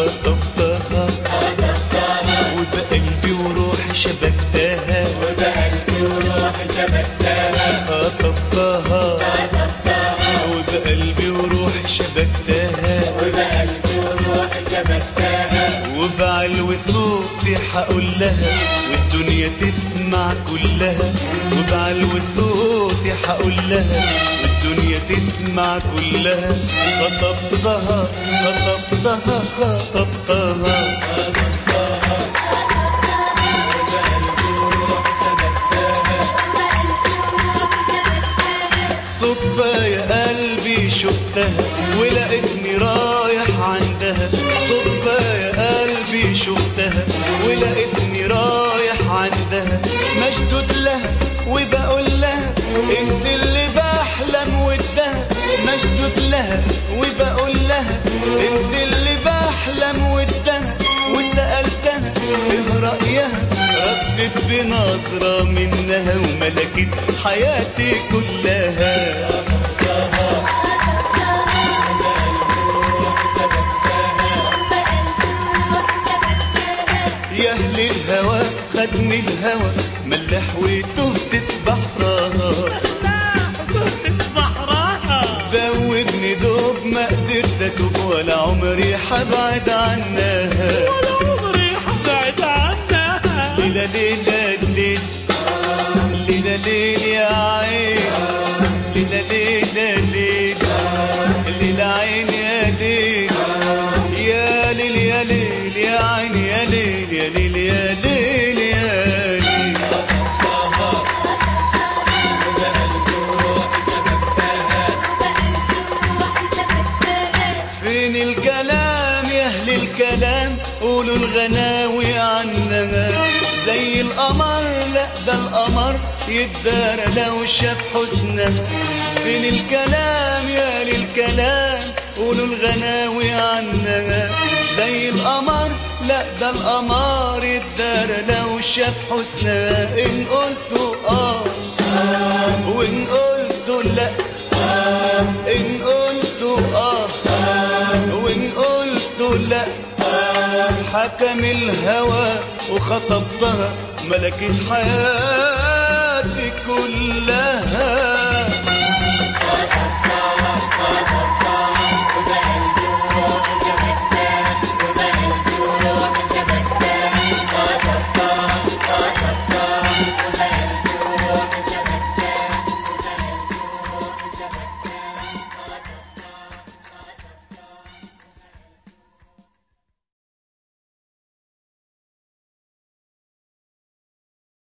خطبتها وبقلبي وروحي شبكتها وبقلبي وروحي شبكتها خطبتها وبقلبي وروحي شبكتها وبقلبي وروحي شبكتها وبعلو صوتي حقول لها والدنيا تسمع كلها وبعلو صوتي حقول لها والدنيا تسمع كلها خطبتها خطبتها خطبتها صدفة يا قلبي شفتها ولقيتني رايح عندها صدفة يا قلبي شفتها ولقيتني رايح عندها مشدود لها وبقول لها انت اللي بحلم ودها مشدود لها وبقول لها انت اللي بحلم ودها وسألتها ايه رأيها ردت بنظرة منها وملكت حياتي كلها يا اهل الهوى خدني الهوى ملح وتهت في بحرها دوبني دوب ما قدرت اتوب ولا عمري حبعد عنها ليلة ليلة ليل ليلة ليل يا عين ليلة ليلة ليل ليلة عين يا ليل يا ليل يا ليل يا عين يا ليل يا ليل يا ليل يا ليل فين الكلام يا اهل الكلام قولوا الغناوي عنها زي القمر لا ده القمر يتدارى لو شاف حسنها فين الكلام يا اهل الكلام قولوا الغناوي عنها زي القمر لا ده القمر يتدارى لو شاف حسنها ان قلتوا اه وان قلتوا لا ان قلتوا اه وان قلتوا لا حكم الهوى وخطبتها ملكة حياتي